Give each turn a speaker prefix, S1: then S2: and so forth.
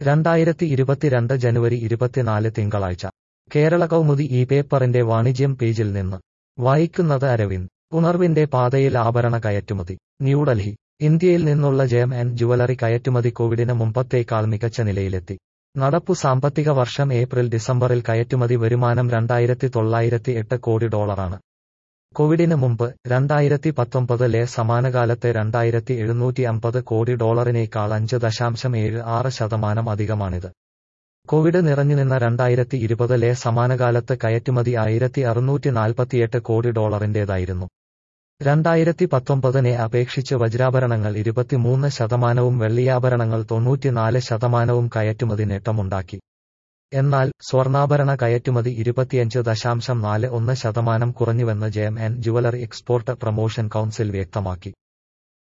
S1: രണ്ടായിരത്തി ഇരുപത്തിരണ്ട് ജനുവരി ഇരുപത്തിനാല് തിങ്കളാഴ്ച കേരള കൗമുദി ഈ പേപ്പറിന്റെ വാണിജ്യം പേജിൽ നിന്ന് വായിക്കുന്നത് അരവിന്ദ് ഉണർവിന്റെ പാതയിൽ ആഭരണ കയറ്റുമതി ന്യൂഡൽഹി ഇന്ത്യയിൽ നിന്നുള്ള ജെം ആൻഡ് ജുവലറി കയറ്റുമതി കോവിഡിന് മുമ്പത്തേക്കാൾ മികച്ച നിലയിലെത്തി നടപ്പു സാമ്പത്തിക വർഷം ഏപ്രിൽ ഡിസംബറിൽ കയറ്റുമതി വരുമാനം രണ്ടായിരത്തി തൊള്ളായിരത്തി എട്ട് കോടി ഡോളറാണ് കോവിഡിന് മുമ്പ് രണ്ടായിരത്തി പത്തൊമ്പതിലെ സമാനകാലത്തെ രണ്ടായിരത്തി എഴുന്നൂറ്റി അമ്പത് കോടി ഡോളറിനേക്കാൾ അഞ്ച് ദശാംശം ഏഴ് ആറ് ശതമാനം അധികമാണിത് കോവിഡ് നിറഞ്ഞുനിന്ന രണ്ടായിരത്തി ഇരുപതിലെ സമാനകാലത്ത് കയറ്റുമതി ആയിരത്തി അറുന്നൂറ്റി നാൽപ്പത്തിയെട്ട് കോടി ഡോളറിന്റേതായിരുന്നു രണ്ടായിരത്തി പത്തൊമ്പതിനെ അപേക്ഷിച്ച് വജ്രാഭരണങ്ങൾ ഇരുപത്തിമൂന്ന് ശതമാനവും വെള്ളിയാഭരണങ്ങൾ തൊണ്ണൂറ്റിനാല് ശതമാനവും കയറ്റുമതി നേട്ടമുണ്ടാക്കി എന്നാൽ സ്വർണ്ണാഭരണ കയറ്റുമതി ഇരുപത്തിയഞ്ച് ദശാംശം നാല് ഒന്ന് ശതമാനം കുറഞ്ഞുവെന്ന് gem and jewellery export promotion council വ്യക്തമാക്കി